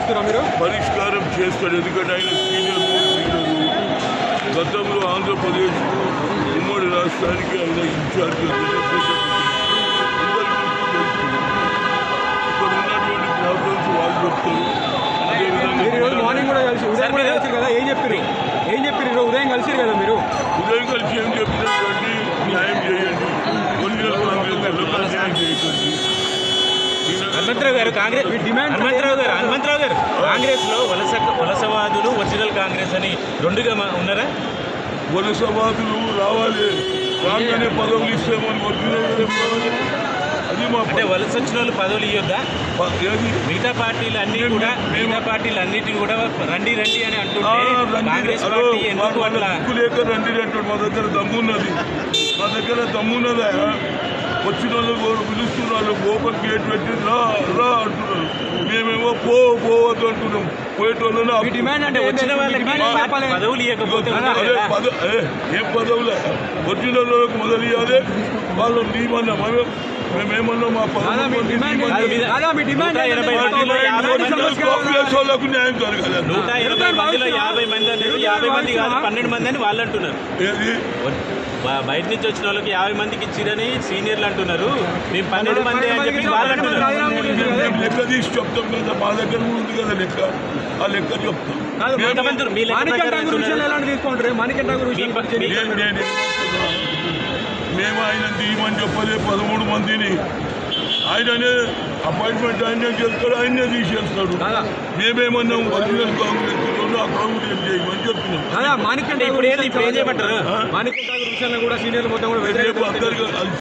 చేస్తున్నారా మీరు పరిష్కారం చేస్తాడు ఎందుకంటే ఆయన సీనియర్ లీడరు గతంలో ఆంధ్రప్రదేశ్ ఉమ్మడి రాష్ట్రానికి ఆయన ఇన్ఛార్జ్ ఇక్కడ ఉన్నటువంటి ప్రాబ్లమ్స్ వాళ్ళు చెప్తారు మీరు ఈరోజు మార్నింగ్ కూడా కలిసి ఉదయం కూడా కలిసి కదా ఏం చెప్పారు ఏం చెప్పారు ఈరోజు ఉదయం కలిసి కదా మీరు ఉదయం కలిసి ఏం చెప్పినటువంటి న్యాయం చేయండి ఒరిజినల్ కాంగ్రెస్ న్యాయం చేయకండి హనుమంతరావు గారు కాంగ్రెస్ మీ డిమాండ్ హనుమంతరావు గారు హనుమంతరావు గారు కాంగ్రెస్ లో వలస వలసవాదులు ఒరిజినల్ కాంగ్రెస్ అని రెండుగా మా- ఉన్నారా వలసవాదులు రావాలి రాగానే పదవులు ఇస్తామని ఒరిజినల్ రావాలి అది మా అంటే వలస వచ్చిన వాళ్ళు పదవులు ఇవ్వద్దా ప- ఏది మిగతా పార్టీలు అన్ని కూడా మిగతా పార్టీలు అన్నిటిని కూడా రండి రండి అని ఆ, అంటుంటే రండి. కాంగ్రెస్ హలో, పార్టీ మా- ఎందుకు మా అట్లా దిక్కు లేక రండి అంటాడు మా దగ్గర దమ్మున్నది మా దగ్గర దమ్మున్నదా వచ్చిన వాళ్ళు కూడా పిలుస్తున్నారు ఓపెన్ గేట్ పెట్టి రా రా అంటున్నారు మేమేమో పో పోవద్దు అంటున్నాం పోయేటోళ్ళని మీ ఆపు- డిమాండ్ అంటే వచ్చిన వాళ్ళకి డిమాండ్ ఏం చెప్పాలి పదవులు ఇవ్వకపోతే అదే, ఉండదు అదే కదా. పద ఏ, ఏం పదవులే ఒరిజినల్ వాళ్ళకి మొదలు ఇవ్వాలి వాళ్ళు నీమన్నా మేము మేమేమన్నా మా కాదా మీ పదవులు డిమాండ్ కాదు, ఏంటి? మీద- కాదా మీ డిమాండ్ నూట ఏంటి? ఎనభై మందిలో యాభై నోటీస్ మంది సమస్య కావాలా? కాంగ్రెస్ వాళ్ళకు న్యాయం జరగాలి నూట ఎనభై మందిలో యాభై మంది అన్నారు యాభై మంది కాదు పన్నెండు మంది అని వాళ్ళు అంటున్నారు ఏది బ- బయట నుంచి వచ్చిన వాళ్ళకి యాభై మందికి ఇచ్చిరని సీనియర్లు అంటున్నారు మేము పన్నెండు మంది అని చెప్పి వాళ్ళు అంటున్నారు మేము మేము లెక్క తీసి చెప్తాం కదా మా దగ్గర కూడా ఉంది కదా లెక్క ఆ లెక్క చెప్తాం కాదు, మేము- ఎంతమంది మీ లెక్క మాణిక్యం ప్రకారం ఠాగూర్ విషయంలో అంటున్నారు. ఎలాంటి తీసుకుంటారు మాణిక్యం ఠాగూర్ విషయంలో మీ- మీ- నేను నేను ఏమంటున్నా? మేము ఆయన తీయమని చెప్పలే పదమూడు మందిని ఆయననే అపాయింట్మెంట్ ఆయనే చేస్తాడు ఆయనే తీసేస్తాడు కాదా? మేమేమన్నాం ఒరిజినల్ కాంగ్రెస్ అకౌంట్ ఏం చేయమని చెప్తున్నాం కాదా మాణిక్యం అంటే ఠాగూర్ ఇప్పుడు ఏంది విషయం ఇప్పుడు ఏం చేయమంటారు ఆ? మాణిక్యం ఠాగూర్ విషయంలో కూడా సీనియర్లు మొత్తం కూడా రేపు వ్యతిరేకత అందరికి